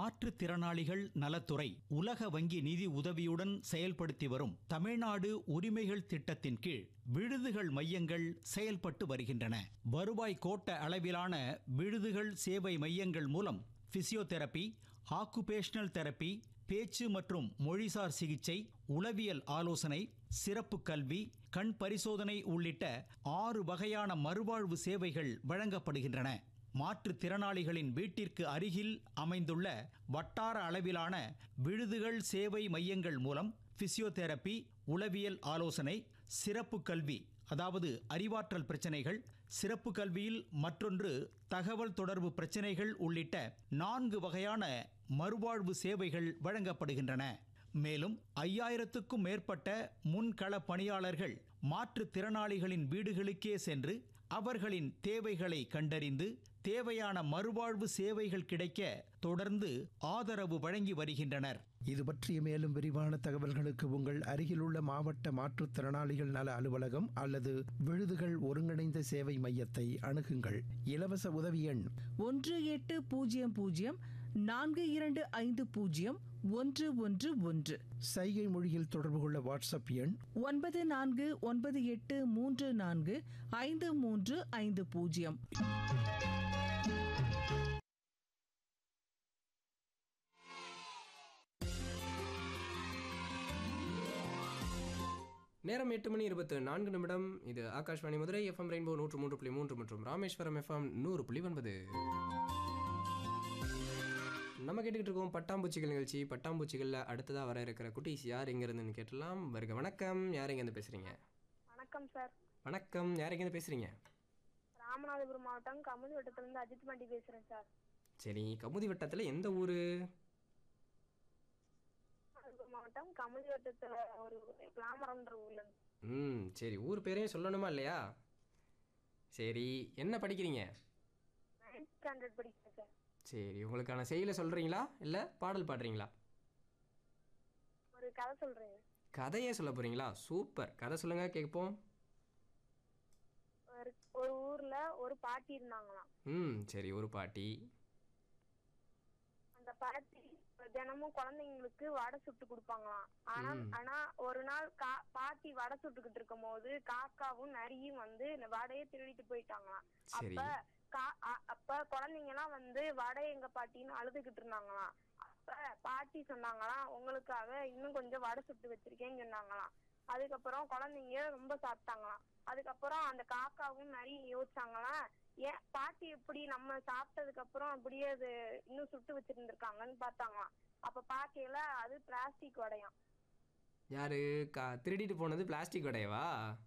மாற்றுத்திறனாளிகள் நலத்துறை உலக வங்கி நிதி உதவியுடன் செயல்படுத்தி வரும் தமிழ்நாடு உரிமைகள் திட்டத்தின் கீழ் விடுதிகள் மையங்கள் செயல்பட்டு வருகின்றன வருவாய் கோட்ட அளவிலான விடுதிகள் சேவை மையங்கள் மூலம் பிசியோதெரபி ஆக்குபேஷனல் தெரபி பேச்சு மற்றும் மொழிசார் சிகிச்சை உளவியல் ஆலோசனை சிறப்பு கல்வி கண் பரிசோதனை உள்ளிட்ட ஆறு வகையான மறுவாழ்வு சேவைகள் வழங்கப்படுகின்றன மாற்றுத்திறனாளிகளின் வீட்டிற்கு அருகில் அமைந்துள்ள வட்டார அளவிலான விடுதிகள் சேவை மையங்கள் மூலம் பிசியோதெரபி உளவியல் ஆலோசனை சிறப்பு கல்வி அதாவது அறிவாற்றல் பிரச்சனைகள் சிறப்பு கல்வியில் மற்றொன்று தகவல் தொடர்பு பிரச்சனைகள் உள்ளிட்ட நான்கு வகையான மறுவாழ்வு சேவைகள் வழங்கப்படுகின்றன மேலும் ஐயாயிரத்துக்கும் மேற்பட்ட முன்கள பணியாளர்கள் மாற்றுத்திறனாளிகளின் வீடுகளுக்கே சென்று அவர்களின் தேவைகளை கண்டறிந்து தேவையான மறுவாழ்வு சேவைகள் கிடைக்க தொடர்ந்து ஆதரவு வழங்கி வருகின்றனர் இது பற்றிய மேலும் விரிவான தகவல்களுக்கு உங்கள் அருகிலுள்ள மாவட்ட மாற்றுத்திறனாளிகள் நல அலுவலகம் அல்லது விழுதுகள் ஒருங்கிணைந்த சேவை மையத்தை அணுகுங்கள் இலவச உதவி எண் ஒன்று எட்டு பூஜ்ஜியம் பூஜ்ஜியம் நான்கு இரண்டு ஐந்து பூஜ்ஜியம் ஒன்று ஒன்று ஒன்று சைகை மொழியில் தொடர்பு கொள்ள வாட்ஸ்அப் எண் ஒன்பது நான்கு ஒன்பது எட்டு மூன்று நான்கு ஐந்து மூன்று ஐந்து பூஜ்ஜியம் நேரம் எட்டு மணி இருபத்து நான்கு நிமிடம் இது ஆகாஷ்வாணி மதுரை எஃப்எம் ரெயின்போ நூற்று மூன்று புள்ளி மூன்று மற்றும் ராமேஸ்வரம் எஃப்எம் நூறு புள்ளி ஒன்பது நம்ம கேட்டுக்கிட்டு இருக்கோம் பட்டாம்பூச்சிகள் நிகழ்ச்சி பட்டாம்பூச்சிகளில் அடுத்ததாக வர இருக்கிற குட்டீஸ் யார் எங்கேருந்துன்னு கேட்டலாம் வருக வணக்கம் யார் எங்கேருந்து பேசுகிறீங்க வணக்கம் சார் வணக்கம் யார் எங்கேருந்து பேசுகிறீங்க ராமநாதபுரம் மாவட்டம் கமுதி வட்டத்திலிருந்து அஜித் பாண்டி பேசுறேன் சார் சரி கமுதி வட்டத்தில் எந்த ஊர் ராமநாதபுரம் மாவட்டம் கமுதி வட்டத்துல ஒரு கிளாமரம்ன்ற ஊர்ல இருந்து ம் சரி ஊர் பேரையும் சொல்லணுமா இல்லையா சரி என்ன படிக்கிறீங்க நைன்த் ஸ்டாண்டர்ட் படிக்கிறேன் சார் சரி உங்களுக்கான செயலை சொல்கிறீங்களா இல்லை பாடல் பாடுறீங்களா ஒரு கதை சொல்றேன் கதையே சொல்ல போகிறீங்களா சூப்பர் கதை சொல்லுங்கள் கேட்போம் ஒரு ஒரு ஊர்ல ஒரு பாட்டி இருந்தாங்களாம் ம் சரி ஒரு பாட்டி அந்த பாட்டி தினமும் குழந்தைங்களுக்கு வடை சுட்டு கொடுப்பாங்களாம் ஆனா ம். ஆனா ஒரு நாள் கா பாட்டி வடை சுட்டுக்கிட்டு இருக்கும் போது காக்காவும் நரியும் வந்து இந்த வடையை திருடிட்டு போயிட்டாங்களாம் சரி அப்ப கா- அ- அப்ப குழந்தைங்க எல்லாம் வந்து வடை எங்க பாட்டின்னு அழுதுகிட்டு இருந்தாங்களாம் அப்ப பாட்டி சொன்னாங்களாம் உங்களுக்காக இன்னும் கொஞ்சம் வடை சுட்டு வச்சிருக்கேன்னு சொன்னாங்களாம் அதுக்கப்புறம் குழந்தைங்க ரொம்ப சாப்பிட்டாங்களாம் அதுக்கப்புறம் அந்த காக்காவும் நிறைய யோசிச்சாங்களாம் ஏன் பாட்டி எப்படி நம்ம சாப்பிட்டதுக்கு அப்புறம் அப்படியே அது இன்னும் சுட்டு வச்சிருந்திருக்காங்கன்னு பார்த்தாங்களாம் அப்ப பாக்கையில அது பிளாஸ்டிக் வடையாம் யாரு கா திருடிட்டு போனது பிளாஸ்டிக் வடையவா